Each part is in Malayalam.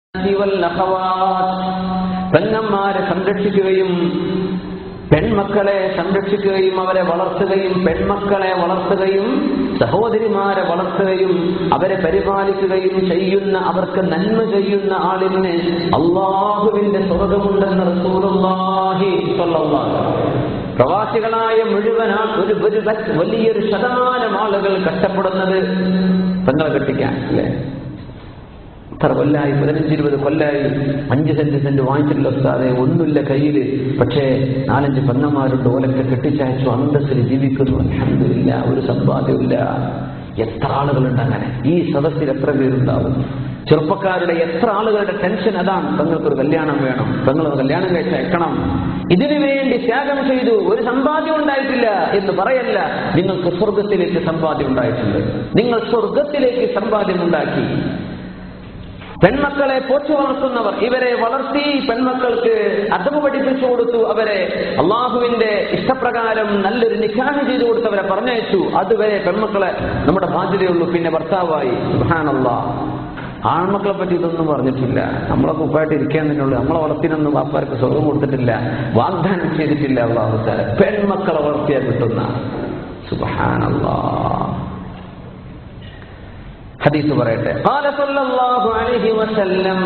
പെങ്ങന്മാരെ സംരക്ഷിക്കുകയും പെൺമക്കളെ സംരക്ഷിക്കുകയും അവരെ വളർത്തുകയും പെൺമക്കളെ വളർത്തുകയും സഹോദരിമാരെ വളർത്തുകയും അവരെ പരിപാലിക്കുകയും ചെയ്യുന്ന അവർക്ക് നന്മ ചെയ്യുന്ന ആളിന് അള്ളാഹുവിന്റെ സ്വർഗമുണ്ടെന്ന് റസൂലുള്ളാഹി സ്വല്ലല്ലാഹു അലൈഹി വസല്ലം. പ്രവാസികളായ മുഴുവൻ ആ- ഒരു ഒരു വ- വലിയൊരു ശതമാനം ആളുകൾ കഷ്ടപ്പെടുന്നത് പെങ്ങളെ കെട്ടിക്കാൻ അല്ലേ എത്ര കൊല്ലായി പതിനഞ്ച് ഇരുപത് കൊല്ലായി അഞ്ച് സെന്റ് സെന്റ് വാങ്ങിച്ചിട്ടില്ല ഉസ്താദെ ഒന്നുമില്ല കയ്യില് പക്ഷേ നാലഞ്ച് പെങ്ങന്മാരുണ്ട് ഓലൊക്കെ കെട്ടിച്ചയച്ചു അന്തസ്സിൽ ജീവിക്കുന്നു അൽഹംദുലില്ലാ ഒരു സമ്പാദ്യമില്ല എത്ര ആളുകളുണ്ട് അങ്ങനെ ഈ സദസ്സിൽ എത്ര പേരുണ്ടാവും ചെറുപ്പക്കാരുടെ എത്ര ആളുകളുടെ ടെൻഷൻ അതാണ് പെങ്ങൾക്കൊരു കല്യാണം വേണം പെങ്ങൾ കല്യാണം കഴിച്ച് അയക്കണം ഇതിനു വേണ്ടി ത്യാഗം ചെയ്തു ഒരു സമ്പാദ്യം ഉണ്ടായിട്ടില്ല എന്ന് പറയല്ല നിങ്ങൾക്ക് സ്വർഗത്തിലേക്ക് സമ്പാദ്യം ഉണ്ടായിട്ടുണ്ട് നിങ്ങൾ സ്വർഗത്തിലേക്ക് സമ്പാദ്യം ഉണ്ടാക്കി പെൺമക്കളെ പോച്ചു വളർത്തുന്നവർ ഇവരെ വളർത്തി പെൺമക്കൾക്ക് അദബ് പഠിപ്പിച്ചു കൊടുത്തു അവരെ അള്ളാഹുവിന്റെ ഇഷ്ടപ്രകാരം നല്ലൊരു നിക്കാഹ് ചെയ്തു കൊടുത്തവരെ പറഞ്ഞയച്ചു അതുവരെ പെൺമക്കളെ നമ്മുടെ ബാധ്യതയുള്ളൂ പിന്നെ ഭർത്താവായി സുബ്ഹാനല്ലാ ആൺമക്കളെ പറ്റി ഇതൊന്നും പറഞ്ഞിട്ടില്ല നമ്മളെ കുപ്പായിട്ട് ഇരിക്കാൻ തന്നെയുള്ളൂ നമ്മളെ വളർത്തിനൊന്നും വാപ്പാർക്ക് സ്വർഗം കൊടുത്തിട്ടില്ല വാഗ്ദാനം ചെയ്തിട്ടില്ല അള്ളാഹു താല പെൺമക്കളെ വളർത്തിയാൽ കിട്ടുന്ന സുബ്ഹാനല്ലാ ഹദീസ് പറയട്ടെ قال صلى الله عليه وسلم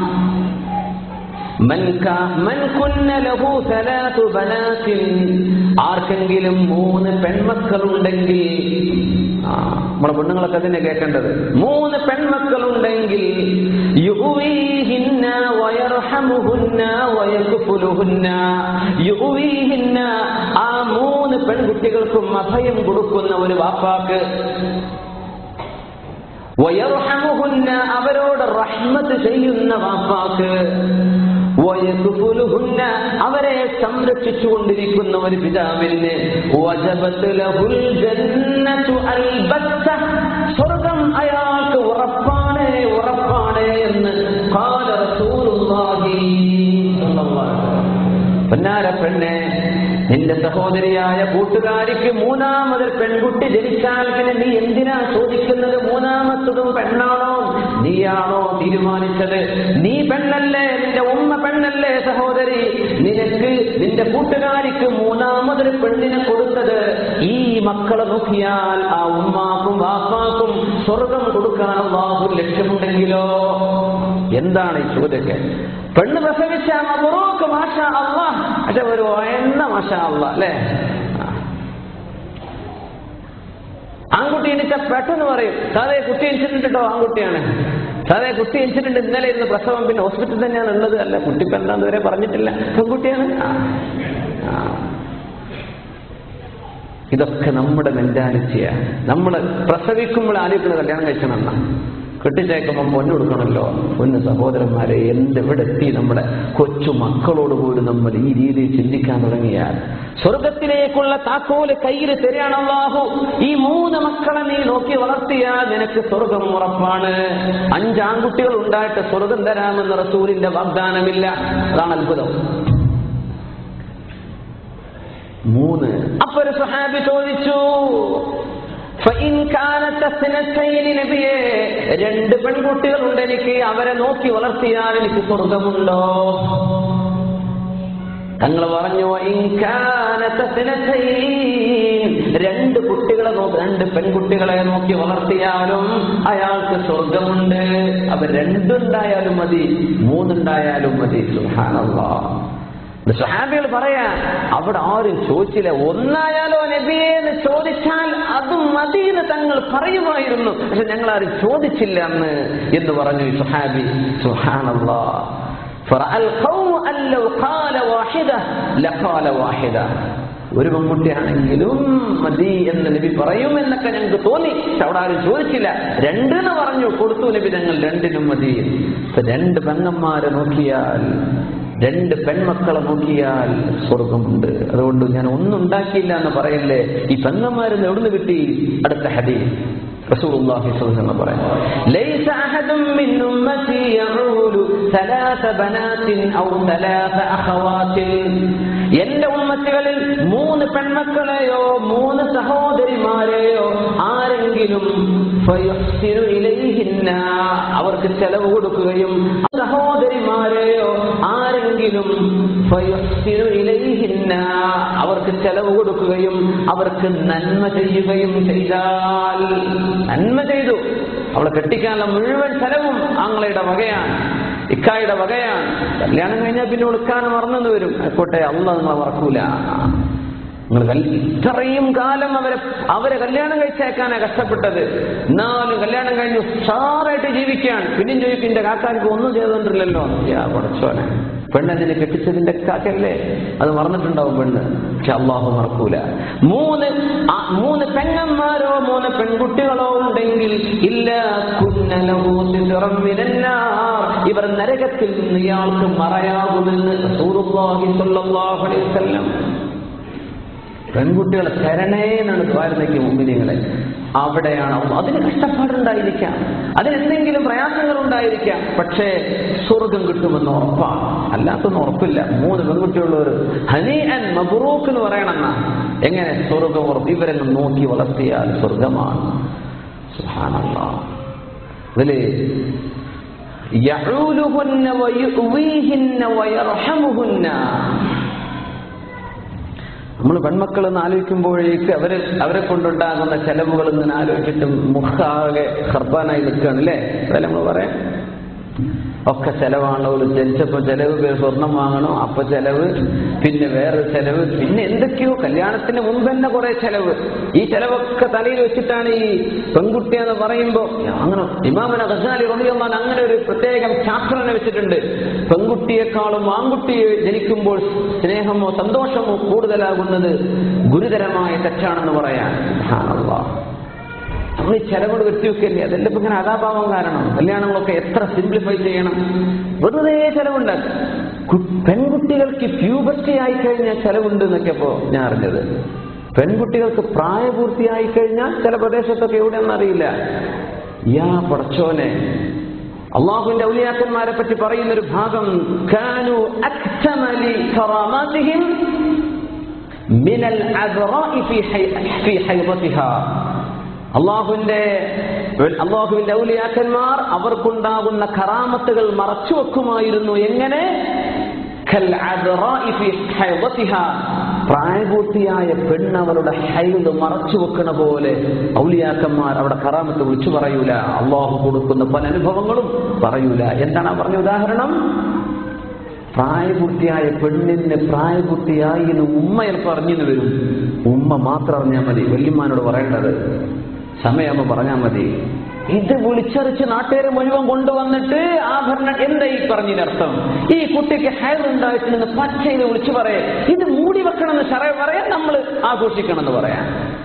من كا- من كن له ثلاث بنات ആർക്കെങ്കിലും മൂന്ന് പെൺമക്കളുണ്ടെങ്കിൽ ആ, നമ്മുടെ പെണ്ണുങ്ങളൊക്കെ തന്നെ കേൾക്കേണ്ടത് മൂന്ന് പെൺമക്കളുണ്ടെങ്കിൽ യുഹ്വീഹിന്ന വയർഹമുഹുന്ന വയക്ഫുലുഹുന്ന. യുഹ്വീഹിന്ന ആ മൂന്ന് പെൺകുട്ടികൾക്കും അഭയം കൊടുക്കുന്ന ഒരു വാപ്പാക്ക് വയർഹമുഹുന്ന അവരോട് റഹ്മത്ത് ചെയ്യുന്ന വാപ്പാക്ക് വയക്ഫുലുഹുന്ന അവരെ സംരക്ഷിച്ചുകൊണ്ടിരിക്കുന്ന ഒരു പിതാവിന് വജബത്ത് ലഹുൽ ജന്നതു അൽബത്ത സ്വർഗം അയാൾക്ക് ഉറപ്പാണ് ഉറപ്പാണ് എന്ന് ഖാല റസൂലുള്ളാഹി സ്വല്ലല്ലാഹു അലൈഹി വസല്ലം. പൊന്നാര പെണ്ണെ നിന്റെ സഹോദരിയായ കൂട്ടുകാരിക്ക് മൂന്നാമത് പെൺകുട്ടി ജനിച്ചാൽ പിന്നെ നീ എന്തിനാ ചോദിക്കുന്നത് മൂന്നാമത്തതും പെണ്ണാണോ നീയാണോ തീരുമാനിച്ചത് നീ പെണ്ണല്ലേ നിന്റെ ഉമ്മ പെണ്ണല്ലേ സഹോദരി നിനക്ക് നിന്റെ കൂട്ടുകാരിക്ക് മൂന്നാമതൊരു പെണ്ണിനെ കൊടുത്തത് ഈ മക്കളെ നോക്കിയാൽ ആ ഉമ്മാക്കും വാപ്പാക്കും സ്വർഗം കൊടുക്കാൻ അള്ളാഹു ലക്ഷ്യമുണ്ടെങ്കിലോ എന്താണ് ഈ ചോദ്യമൊക്കെ പെണ്ണ് പ്രസവിച്ച മബറൂക്ക് മാഷ അള്ളാ പക്ഷെ ഒരു എണ്ണ മാഷ അള്ളാ അല്ലേ ആ. ആൺകുട്ടി എണിച്ച പെട്ടെന്ന് പറയും സാറേ കുട്ടി എണിച്ചിട്ടുണ്ട് കേട്ടോ ആൺകുട്ടിയാണ് സാറേ കുട്ടി എണിച്ചിട്ടുണ്ട് ഇന്നലെ ഇരുന്ന് പ്രസവം പിന്നെ ഹോസ്പിറ്റലിൽ തന്നെയാണ് ഉള്ളത് അല്ല കുട്ടി ഇപ്പൊ എന്താന്ന് വരെ പറഞ്ഞിട്ടില്ല പെൺകുട്ടിയാണ് ആ. ആ. ഇതൊക്കെ നമ്മുടെ മെന്റാലിറ്റിയാണ് നമ്മൾ പ്രസവിക്കുമ്പോൾ ആലോചിക്കുന്ന കല്യാണം കഴിക്കണമെന്ന കെട്ടിച്ചേക്കുമ്പോൾ പൊന്നു കൊടുക്കണമല്ലോ പൊന്ന് സഹോദരന്മാരെ എന്തെവിടെ എത്തി നമ്മുടെ കൊച്ചു മക്കളോട് പോലും നമ്മൾ ഈ രീതിയിൽ ചിന്തിക്കാൻ തുടങ്ങിയാൽ സ്വർഗത്തിലേക്കുള്ള താക്കോല് കയ്യിൽ തരികയാണല്ലാഹു ഈ മൂന്ന് മക്കളെ നീ നോക്കി വളർത്തിയാൽ നിനക്ക് സ്വർഗം ഉറപ്പാണ് അഞ്ച് ആൺകുട്ടികൾ ഉണ്ടായിട്ട് സ്വർഗം തരാമെന്ന് റസൂലിന്റെ വാഗ്ദാനമില്ല അതാണ് അത്ഭുതം മൂന്ന് അപ്പൊ ഒരു സഹാബി ചോദിച്ചു فإن كانت اثنتين നബിയേ രണ്ട് പെൺകുട്ടികളുണ്ട് എനിക്ക് അവരെ നോക്കി വളർത്തിയാൽ എനിക്ക് സ്വർഗമുണ്ടോ തങ്ങൾ പറഞ്ഞു "വഇൻ കാനത്ത് اثنتين രണ്ട് കുട്ടികളെ നോക്കി രണ്ട് പെൺകുട്ടികളെ നോക്കി വളർത്തിയാലും അയാൾക്ക് സ്വർഗമുണ്ട് അവർ രണ്ടുണ്ടായാലും മതി മൂന്നുണ്ടായാലും മതി സുബ്ഹാനല്ലാഹ് സഹാബികൾ പറയാ അവിടെ ആരും ചോദിച്ചില്ല ഒന്നായാലോ നബിയെ എന്ന് ചോദിച്ചാൽ അതും മതിയെന്ന് തങ്ങൾ പറയുമായിരുന്നു പക്ഷെ ഞങ്ങൾ ആരും ചോദിച്ചില്ല എന്ന് എന്ന് പറഞ്ഞു ഈ സുഹാബി സുഹാനല്ലാ فرأى القوم أن لو قال واحدة لقال واحدة ഒരു പെൺകുട്ടിയാണെങ്കിലും മതി എന്ന് നബി പറയും എന്നൊക്കെ ഞങ്ങൾക്ക് തോന്നി പക്ഷെ അവിടെ ആരും ചോദിച്ചില്ല രണ്ടെന്ന് പറഞ്ഞു കൊടുത്തു നബി ഞങ്ങൾ രണ്ടിനും മതി ഇപ്പൊ രണ്ട് പെങ്ങന്മാരെ നോക്കിയാൽ രണ്ട് പെൺമക്കളെ നോക്കിയാൽ സ്വർഗമുണ്ട് അതുകൊണ്ട് ഞാൻ ഒന്നും ഉണ്ടാക്കിയില്ല എന്ന് പറയല്ലേ ഈ പെങ്ങന്മാരെന്ന് എവിടുന്ന് കിട്ടി അടുത്ത ഹദീസ് റസൂലുള്ളാഹി സ്വല്ലല്ലാഹു അലൈഹി വസല്ലം പറയാം ലൈസ അഹദും മിൻ ഉമ്മത്തി യഊലു ثلاث بنات أو ثلاث أخوات എന്റെ ഉമ്മത്തുകളിൽ മൂന്ന് പെൺമക്കളെയോ മൂന്ന് സഹോദരിമാരെയോ ആരെങ്കിലും ഫയുഹ്സിനു ഇലൈഹിന്ന അവർക്ക് ചെലവ് കൊടുക്കുകയും സഹോദരിമാരെയോ ആരെങ്കിലും ഫയുഹ്സിനു ഇലൈഹിന്ന അവർക്ക് ചെലവ് കൊടുക്കുകയും അവർക്ക് നന്മ ചെയ്യുകയും ചെയ്താൽ നന്മ ചെയ്തു അവളെ കെട്ടിക്കാനുള്ള മുഴുവൻ ചെലവും ആങ്ങളുടെ വകയാണ് ഇക്കായുടെ വകയാണ് കല്യാണം കഴിഞ്ഞാൽ പിന്നെ ഉടുക്കാൻ മറന്നെന്ന് വരും ആയിക്കോട്ടെ അല്ല നിങ്ങളെ മറക്കൂല നിങ്ങൾ കൽ- ഇത്രയും കാലം അവരെ അവരെ കല്യാണം കഴിച്ചേക്കാനാ കഷ്ടപ്പെട്ടത് എന്നാലും കല്യാണം കഴിഞ്ഞ് ഉഷാറായിട്ട് ജീവിക്കാൻ പിന്നെയും ചോദിക്കും എന്റെ കാക്കാർക്ക് ഒന്നും ചെയ്തോണ്ടില്ലല്ലോ യാ പടച്ചോനെ പെണ്ണെതിനെ കെട്ടിച്ചതിന്റെ കാക്കല്ലേ അത് മറന്നിട്ടുണ്ടാവും പെണ്ണ് പക്ഷെ അള്ളാഹു മറക്കൂല മൂന്ന് ആ മൂന്ന് പെങ്ങന്മാരോ മൂന്ന് പെൺകുട്ടികളോ ഉണ്ടെങ്കിൽ ഇല്ല കുന്നലഹു സിദ്റം മിനന്നാർ. ഇവർ നരകത്തിൽ നിന്ന് ഇയാൾക്ക് മറയാകുമെന്ന് റസൂലുള്ളാഹി സ്വല്ലല്ലാഹു അലൈഹി വസല്ലം പെൺകുട്ടികളെ തരണേ എന്നാണ് ദ്വാരതയ്ക്ക് മുമ്പിനിങ്ങളെ അവിടെയാണ് അള്ളാഹ്. അതിന് കഷ്ടപ്പാടുണ്ടായിരിക്കാം അതിനെന്തെങ്കിലും പ്രയാസങ്ങൾ ഉണ്ടായിരിക്കാം പക്ഷേ സ്വർഗം കിട്ടുമെന്ന് ഉറപ്പാണ് അല്ലാത്തൊന്നും ഉറപ്പില്ല മൂന്ന് പെൺകുട്ടിയുള്ളവർ ഹനി അൻ മബ്രൂക്ക് എന്ന് പറയണമെന്നാ എങ്ങനെ സ്വർഗം ഉറപ്പ് ഇവരെന്ന് നോക്കി വളർത്തിയാൽ സ്വർഗമാണ് സുബ്ഹാനല്ലാഹ്. ഇതില് യഊലുഹുന്ന വയുവീഹിന്ന വയർഹമുഹുന്ന നമ്മൾ പെൺമക്കൾ എന്ന് ആലോചിക്കുമ്പോഴേക്ക് അവര് അവരെ കൊണ്ടുണ്ടാകുന്ന ചെലവുകൾ ഇങ്ങനെ ആലോചിച്ചിട്ട് മുഖാകെ ഹർബാനായി നിൽക്കുകയാണ് അല്ലേ അതല്ലേ നമ്മൾ പറയാം ഒക്കെ ചെലവാണല്ലോ ഒരു ജനിച്ചപ്പോ ചെലവ് പേര് സ്വർണം വാങ്ങണം അപ്പൊ ചെലവ് പിന്നെ വേറെ ചെലവ് പിന്നെ എന്തൊക്കെയോ കല്യാണത്തിന് മുമ്പ് തന്നെ കുറെ ചെലവ് ഈ ചെലവൊക്കെ തലയിൽ വെച്ചിട്ടാണ് ഈ പെൺകുട്ടി എന്ന് പറയുമ്പോ അങ്ങനെ ഇമാമന ഗസാലി റളിയല്ലാഹു അങ്ങനെ ഒരു പ്രത്യേകം ചാപ്റ്റർ തന്നെ വെച്ചിട്ടുണ്ട് പെൺകുട്ടിയെക്കാളും ആൺകുട്ടിയെ ജനിക്കുമ്പോൾ സ്നേഹമോ സന്തോഷമോ കൂടുതലാകുന്നത് ഗുരുതരമായ തെറ്റാണെന്ന് പറയാൻ സുബ്ഹാനല്ലാഹ്. നമ്മൾ ഈ ചെലവുകൾ വെട്ടിവെക്കല്ലേ അതെല്ലാം ഇപ്പൊ ഇങ്ങനെ അതാഭാവം കാരണം കല്യാണങ്ങളൊക്കെ എത്ര സിംപ്ലിഫൈ ചെയ്യണം വെറുതെ ചെലവുണ്ടാക്കും കു- പെൺകുട്ടികൾക്ക് പ്യൂബർട്ടി ആയി കഴിഞ്ഞാൽ ചെലവുണ്ട് എന്നൊക്കെ ഇപ്പോ ഞാൻ അറിഞ്ഞത് പെൺകുട്ടികൾക്ക് പ്രായപൂർത്തിയായി കഴിഞ്ഞാൽ ചില പ്രദേശത്തൊക്കെ എവിടെയെന്ന് അറിയില്ല യാ പടച്ചോനെ അള്ളാഹുവിന്റെ ഔലിയാക്കന്മാരെ പറ്റി പറയുന്ന ഒരു ഭാഗം കാനു അക്തമലി കറാമാതിഹിം മിനൽ അദ്റാഇ ഫി ഹൈ- ഫി ഹൈദത്തിഹാ അള്ളാഹുവിന്റെ അള്ളാഹുവിന്റെ ഔലിയാക്കന്മാർ അവർക്കുണ്ടാകുന്ന കറാമത്തുകൾ മറച്ചു വെക്കുമായിരുന്നു എങ്ങനെ കൽ അദ്റാഇ ഫി ഹൈദത്തിഹാ. പ്രായപൂർത്തിയായ പെണ്ണ് അവരുടെ ഹൈദ് മറച്ചു വെക്കണ പോലെ ഔലിയാക്കന്മാർ അവിടെ കറാമത്ത് വിളിച്ചു പറയൂല അള്ളാഹു കൊടുക്കുന്ന പല അനുഭവങ്ങളും പറയൂല എന്താണ് ആ പറഞ്ഞ ഉദാഹരണം പ്രായപൂർത്തിയായ പെണ്ണിന് പ്രായപൂർത്തിയായി എന്ന് ഉമ്മ ചിലപ്പോൾ അറിഞ്ഞെന്ന് വരും ഉമ്മ മാത്രം അറിഞ്ഞാൽ മതി വല്യമ്മാനോട് പറയേണ്ടത് സമയമാകുമ്പോൾ പറഞ്ഞാൽ മതി ഇത് വിളിച്ചറിച്ച് നാട്ടുകാരെ മുഴുവൻ കൊണ്ടുവന്നിട്ട് ആഭരണം എന്താ ഈ പറഞ്ഞതിനർത്ഥം ഈ കുട്ടിക്ക് ഹയർ ഉണ്ടായിട്ടുണ്ടെന്ന് പച്ചയിൽ വിളിച്ചു പറയേ ഇത് മൂടി വെക്കണമെന്ന് ശറ പറയാൻ നമ്മൾ ആഘോഷിക്കണമെന്ന് പറയാം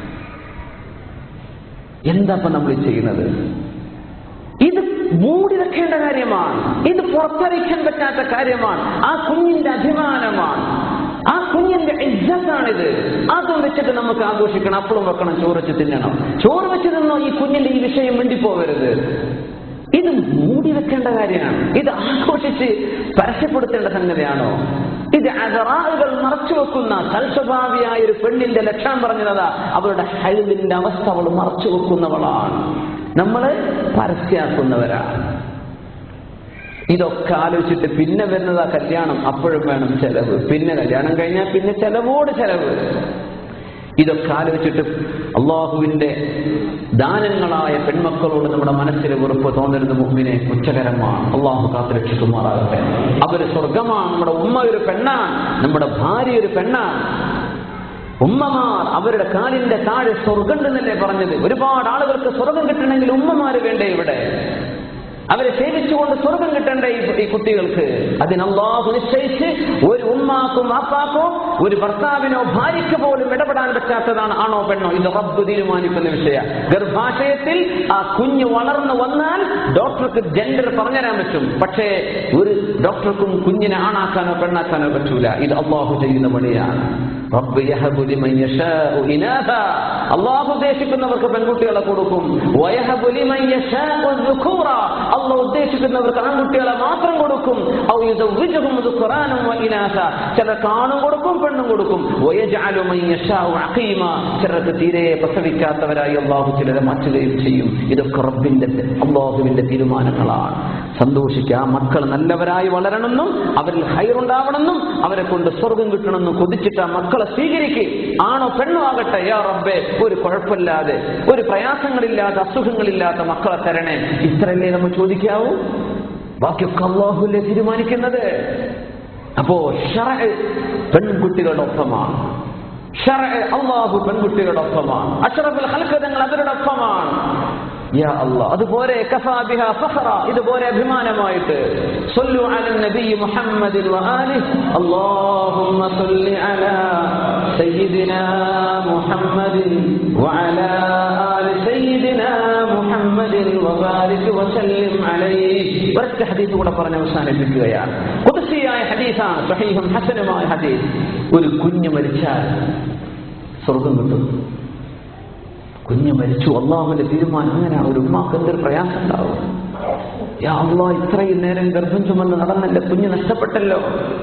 എന്താ ഇപ്പൊ നമ്മൾ ഈ ചെയ്യുന്നത് ഇത് മൂടി വെക്കേണ്ട കാര്യമാണ് ഇത് പുറത്തറിയിക്കാൻ പറ്റാത്ത കാര്യമാണ് ആ കുഞ്ഞിന്റെ അഭിമാനമാണ് ആ കുഞ്ഞിന്റെ ഇജ്ജത്താണിത് അതും വെച്ചിട്ട് നമുക്ക് ആഘോഷിക്കണം അപ്പളും വെക്കണം ചോറ് വെച്ച് തിന്നണം ചോറ് വെച്ച് തിന്നോ ഈ കുഞ്ഞിന്റെ ഈ വിഷയം വേണ്ടിപ്പോവരുത് ഇത് മൂടി വെക്കേണ്ട കാര്യമാണ് ഇത് ആഘോഷിച്ച് പരസ്യപ്പെടുത്തേണ്ട സംഗതിയാണോ ഇത് അകറാറുകൾ മറച്ചു വെക്കുന്ന സൽസ്വഭാവിയായ ഒരു പെണ്ണിന്റെ ലക്ഷണം പറഞ്ഞതാ അവരുടെ ഹൈദിന്റെ അവസ്ഥ അവൾ മറച്ചു വെക്കുന്നവളാണ് നമ്മള് പരസ്യാക്കുന്നവരാണ് ഇതൊക്കെ ആലോചിച്ചിട്ട് പിന്നെ വരുന്നതാ കല്യാണം അപ്പോഴും വേണം ചെലവ് പിന്നെ കല്യാണം കഴിഞ്ഞാൽ പിന്നെ ചെലവോട് ചെലവ് ഇതൊക്കെ ആലോചിച്ചിട്ട് അള്ളാഹുവിന്റെ ദാനങ്ങളായ പെൺമക്കളോട് നമ്മുടെ മനസ്സിൽ വെറുപ്പ് തോന്നരുന്ന മുമ്പിനെ കുറ്റകരമാണ് അള്ളാഹു കാത്തുരക്ഷിക്കുമാറാകട്ടെ അവര് സ്വർഗമാണ് നമ്മുടെ ഉമ്മ ഒരു പെണ്ണാണ് നമ്മുടെ ഭാര്യ ഒരു പെണ്ണാണ് ഉമ്മമാർ അവരുടെ കാലിന്റെ താഴെ സ്വർഗം എന്നല്ലേ പറഞ്ഞത് ഒരുപാട് ആളുകൾക്ക് സ്വർഗം കിട്ടണമെങ്കിൽ ഉമ്മമാര് വേണ്ടേ ഇവിടെ അവരെ സേവിച്ചുകൊണ്ട് സ്വർഗം കിട്ടണ്ടേ ഈ ഈ കുട്ടികൾക്ക് അതിന് അള്ളാഹു നിശ്ചയിച്ച് ഒരു ഉമ്മാക്കും വാപ്പാക്കോ ഒരു ഭർത്താവിനോ ഭാര്യയ്ക്ക് പോലും ഇടപെടാൻ പറ്റാത്തതാണ് ആണോ പെണ്ണോ ഇത് റബ്ബ് തീരുമാനിക്കുന്ന വിഷയ ഗർഭാശയത്തിൽ ആ കുഞ്ഞ് വളർന്നു വന്നാൽ ഡോക്ടർക്ക് ജെൻഡർ പറഞ്ഞുതരാൻ പറ്റും പക്ഷേ ഒരു ഡോക്ടർക്കും കുഞ്ഞിനെ ആണാക്കാനോ പെണ്ണാക്കാനോ പറ്റൂല ഇത് അള്ളാഹു ചെയ്യുന്ന പണിയാണ് റബ്ബ് യഹബു ലിമൻ യശാഉ ഇനാഥ. അള്ളാഹു ഉദ്ദേശിക്കുന്നവർക്ക് പെൺകുട്ടികളെ കൊടുക്കും വയഹബു ലിമൻ യശാഉ ദുഖൂറ. അള്ളാഹു ഉദ്ദേശിക്കുന്നവർക്ക് ആൺകുട്ടികളെ മാത്രം കൊടുക്കും കൊടുക്കും ഔ യുസവ്വിജുഹും ദുഖ്റാനം വഇനാസ ചിലർക്ക് ആണും കൊടുക്കും പെണ്ണും കൊടുക്കും വയജഅലു മൻ യശാഉ അഖീമ ചിലർക്ക് തീരെ പ്രസവിക്കാത്തവരായി അള്ളാഹു ചിലരെ മാറ്റുകയും ചെയ്യും ഇതൊക്കെ റബ്ബിന്റെ അള്ളാഹുവിന്റെ തീരുമാനങ്ങളാണ് സന്തോഷിക്കുക ആ മക്കൾ നല്ലവരായി വളരണമെന്നും അവരിൽ ഹൈറുണ്ടാവണമെന്നും അവരെ കൊണ്ട് സ്വർഗം കിട്ടണമെന്നും കൊതിച്ചിട്ട് ആ മക്കളെ സ്വീകരിക്കുക ആണോ പെണ്ണോ ആകട്ടെ യാ റബ്ബെ ഒരു കുഴപ്പമില്ലാതെ ഒരു പ്രയാസങ്ങളില്ലാത്ത അസുഖങ്ങളില്ലാത്ത മക്കളെ തരണേ ഇത്രയല്ലേ നമ്മൾ ചോദിക്കാവൂ ബാക്കിയൊക്കെ അള്ളാഹുല്ലേ തീരുമാനിക്കുന്നത് അപ്പോ ഷറഅ് പെൺകുട്ടികളുടെ ഒപ്പമാണ് ഷറഅ് അള്ളാഹു പെൺകുട്ടികളുടെ ഒപ്പമാണ് അഷറഫുൽ ഹൽക്കതങ്ങൾ അവരുടെ ഒപ്പമാണ് യാ അല്ലാഹ് അതുപോലെ കഫാ ബിഹാ ഫഖറ ഇതുപോലെ അഭിമാനമായിട്ട് സല്ലു അല നബി മുഹമ്മദിൻ വആലിഹി അല്ലാഹുമ്മ സല്ലി അലാ സയ്യിദിനാ മുഹമ്മദിൻ വഅലാ ആലി സയ്യിദിനാ മുഹമ്മദിൻ വബാരിക് വസല്ലിം അലൈഹി ഒരൊറ്റ ഹദീസ് കൂടെ പറഞ്ഞ് അവസാനിപ്പിക്കുകയാണ് കുദസിയായ ഹദീസാണ് സഹീഹും ഹസനുമായ ഹദീസ് ഒരു കുഞ്ഞ് മരിച്ചാൽ സ്വർഗം കിട്ടും കുഞ്ഞ് മരിച്ചു അള്ളാഹുവിന്റെ തീരുമാനം അങ്ങനെ ഒരു ഉമ്മാക്ക് എന്തൊരു പ്രയാസം ഉണ്ടാവും യാ അള്ളാ ഇത്രയും നേരം ഗർഭം ചുമന്ന് നടന്നല്ലേ കുഞ്ഞ് നഷ്ടപ്പെട്ടല്ലോ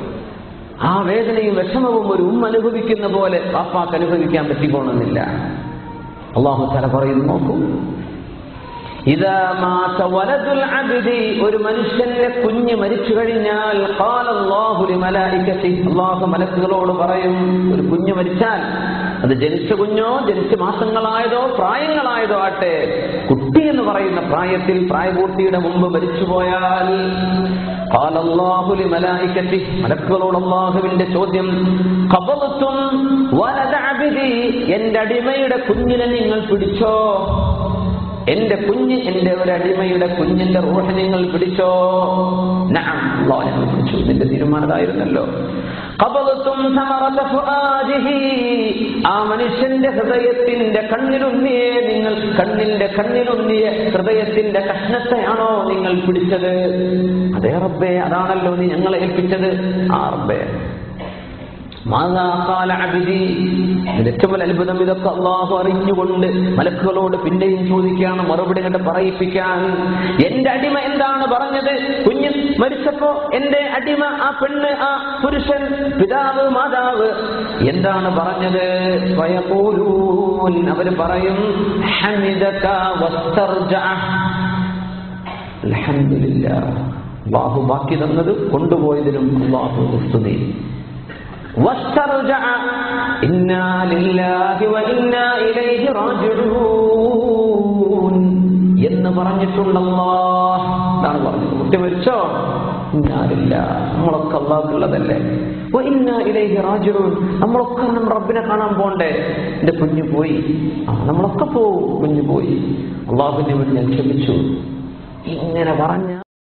ആ വേദനയും വിഷമവും ഒരു ഉമ്മ അനുഭവിക്കുന്ന പോലെ പാപ്പാക്ക് അനുഭവിക്കാൻ പറ്റിപ്പോണമെന്നില്ല അള്ളാഹു തല പറയുന്നു നോക്കൂ ഇതാ മാത വലതുൽ അബ്ദി ഒരു മനുഷ്യന്റെ കുഞ്ഞ് മരിച്ചു കഴിഞ്ഞാൽ ഖാല അല്ലാഹു ലിമലായികതി അല്ലാഹു മലക്കുകളോട് പറയും ഒരു കുഞ്ഞ് മരിച്ചാൽ അത് ജനിച്ച കുഞ്ഞോ ജനിച്ച മാസങ്ങളായതോ പ്രായങ്ങളായതോ ആട്ടെ കുട്ടി എന്ന് പറയുന്ന പ്രായത്തിൽ പ്രായപൂർത്തിയുടെ മുമ്പ് മരിച്ചുപോയാൽ ഖാല അല്ലാഹു ലിമലായികതി മലക്കുകളോട് അല്ലാഹുവിന്റെ ചോദ്യം ഖബൽതും വലദ അബ്ദി എന്റെ അടിമയുടെ കുഞ്ഞിനെ നിങ്ങൾ പിടിച്ചോ എന്റെ കുഞ്ഞ് എന്റെ ഒരു അടിമയുടെ കുഞ്ഞിന്റെ റൂഹ നിങ്ങൾ പിടിച്ചോ നഅം അല്ലാഹു ഞങ്ങൾ പിടിച്ചു നിന്റെ തീരുമാനമായിരുന്നല്ലോ ഖബലത്തും സമറത ഫുആദിഹി ആ മനുഷ്യന്റെ ഹൃദയത്തിന്റെ കണ്ണിലുണ്ണിയെ നിങ്ങൾ കണ്ണിന്റെ കണ്ണിലുണ്ണിയ ഹൃദയത്തിന്റെ കഷ്ണത്തെയാണോ നിങ്ങൾ പിടിച്ചത് അതേ റബ്ബേ അതാണല്ലോ നീ ഞങ്ങളെ ഏൽപ്പിച്ചത് ആ റബ്ബേ മാതാ ഖാല അബ്ദി ഇതിന്റെ ഏറ്റവും വലിയ അത്ഭുതം ഇതൊക്കെ അള്ളാഹു അറിഞ്ഞുകൊണ്ട് മലക്കുകളോട് പിന്നെയും ചോദിക്കുകയാണ് മറുപടി കണ്ട് പറയിപ്പിക്കാൻ എന്റെ അടിമ എന്താണ് പറഞ്ഞത് കുഞ്ഞ് മരിച്ചപ്പോ എന്റെ അടിമ ആ പെണ്ണ് ആ പുരുഷൻ പിതാവ് മാതാവ് എന്താണ് പറഞ്ഞത് വയപോലൂൻ അവര് പറയും ഹമിദക വസ്തർജഅ അൽഹംദുലില്ലാഹ് അള്ളാഹു ബാക്കി തന്നത് കൊണ്ടുപോയതിനും അള്ളാഹു സ്തുതി واسترجع إنا لله وإنا إليه راجعون എന്ന് പറഞ്ഞിട്ടുണ്ടല്ലോ എന്നാണ് പറഞ്ഞത് കുട്ടി മരിച്ചോ ഇന്നാലില്ല നമ്മളൊക്കെ അള്ളാഹുള്ളതല്ലേ ഇന്ന ഇലൈഹി റാജിറൂൻ നമ്മളൊക്കെ നമ്മുടെ റബ്ബിനെ കാണാൻ പോണ്ടേ എന്റെ കുഞ്ഞു പോയി ആ നമ്മളൊക്കെ പോവും കുഞ്ഞു പോയി അള്ളാഹുവിനെ വേണ്ടി ഞാൻ ക്ഷമിച്ചു ഇങ്ങനെ പറഞ്ഞ